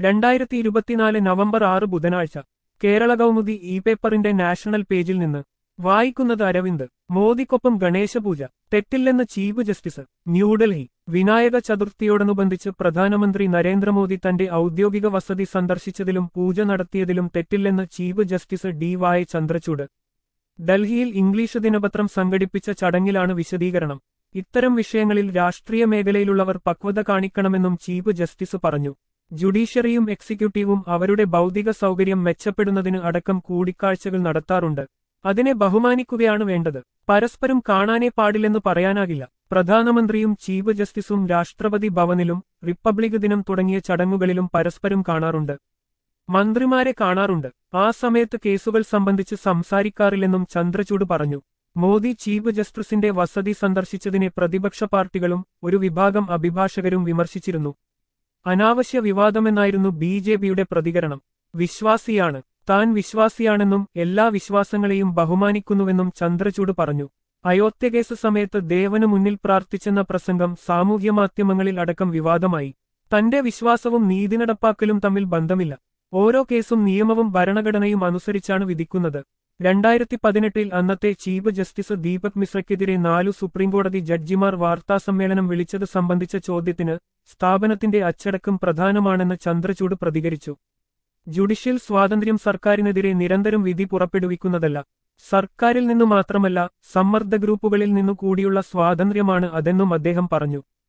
രണ്ടായിരത്തി ഇരുപത്തിനാല് നവംബർ ആറ് ബുധനാഴ്ച കേരള കൗമുദി ഇ പേപ്പറിന്റെ നാഷണൽ പേജിൽ നിന്ന് വായിക്കുന്നത് അരവിന്ദ് മോദിക്കൊപ്പം ഗണേശപൂജ തെറ്റില്ലെന്ന് ചീഫ് ജസ്റ്റിസ് ന്യൂഡൽഹി വിനായക ചതുർത്ഥിയോടനുബന്ധിച്ച് പ്രധാനമന്ത്രി നരേന്ദ്രമോദി തന്റെ ഔദ്യോഗിക വസതി സന്ദർശിച്ചതിലും പൂജ നടത്തിയതിലും തെറ്റില്ലെന്ന് chief justice D Y Chandrachud ഡൽഹിയിൽ ഇംഗ്ലീഷ് ദിനപത്രം സംഘടിപ്പിച്ച ചടങ്ങിലാണ് വിശദീകരണം ഇത്തരം വിഷയങ്ങളിൽ രാഷ്ട്രീയ മേഖലയിലുള്ളവർ പക്വത കാണിക്കണമെന്നും ചീഫ് ജസ്റ്റിസ് പറഞ്ഞു ജുഡീഷ്യറിയും എക്സിക്യൂട്ടീവും അവരുടെ ഭൗതിക സൗകര്യം മെച്ചപ്പെടുന്നതിന് അടക്കം കൂടിക്കാഴ്ചകൾ നടത്താറുണ്ട് അതിനെ ബഹുമാനിക്കുകയാണ് വേണ്ടത് പരസ്പരം കാണാനേ പാടില്ലെന്ന് പറയാനാകില്ല പ്രധാനമന്ത്രിയും ചീഫ് ജസ്റ്റിസും രാഷ്ട്രപതി ഭവനിലും റിപ്പബ്ലിക് ദിനം തുടങ്ങിയ ചടങ്ങുകളിലും പരസ്പരം കാണാറുണ്ട് മന്ത്രിമാരെ കാണാറുണ്ട് ആ സമയത്ത് കേസുകൾ സംബന്ധിച്ച് സംസാരിക്കാറില്ലെന്നും ചന്ദ്രചൂഡ് പറഞ്ഞു മോദി ചീഫ് ജസ്റ്റിസിന്റെ വസതി സന്ദർശിച്ചതിനെ പ്രതിപക്ഷ പാർട്ടികളും ഒരു വിഭാഗം അഭിഭാഷകരും വിമർശിച്ചിരുന്നു അനാവശ്യ വിവാദമെന്നായിരുന്നു ബി ജെ പിയുടെ പ്രതികരണം വിശ്വാസിയാണ് താൻ വിശ്വാസിയാണെന്നും എല്ലാ വിശ്വാസങ്ങളെയും ബഹുമാനിക്കുന്നുവെന്നും ചന്ദ്രചൂഡ് പറഞ്ഞു അയോധ്യകേസ് സമയത്ത് ദേവന് മുന്നിൽ പ്രാർത്ഥിച്ചെന്ന പ്രസംഗം സാമൂഹ്യമാധ്യമങ്ങളിൽ അടക്കം വിവാദമായി തന്റെ വിശ്വാസവും നീതി നടപ്പാക്കലും തമ്മിൽ ബന്ധമില്ല ഓരോ കേസും നിയമവും ഭരണഘടനയും അനുസരിച്ചാണ് വിധിക്കുന്നത് രണ്ടായിരത്തി പതിനെട്ടിൽ അന്നത്തെ ചീഫ് ജസ്റ്റിസ് ദീപക് മിശ്രയ്ക്കെതിരെ നാലു സുപ്രീംകോടതി ജഡ്ജിമാർ വാർത്താസമ്മേളനം വിളിച്ചത് സംബന്ധിച്ച ചോദ്യത്തിന് സ്ഥാപനത്തിന്റെ അച്ചടക്കം പ്രധാനമാണെന്ന് ചന്ദ്രചൂഡ് പ്രതികരിച്ചു ജുഡീഷ്യൽ സ്വാതന്ത്ര്യം സർക്കാരിനെതിരെ നിരന്തരം വിധി പുറപ്പെടുവിക്കുന്നതല്ല സർക്കാരിൽ നിന്നു മാത്രമല്ല സമ്മർദ്ദ ഗ്രൂപ്പുകളിൽ നിന്നു കൂടിയുള്ള സ്വാതന്ത്ര്യമാണ് അതെന്നും അദ്ദേഹം പറഞ്ഞു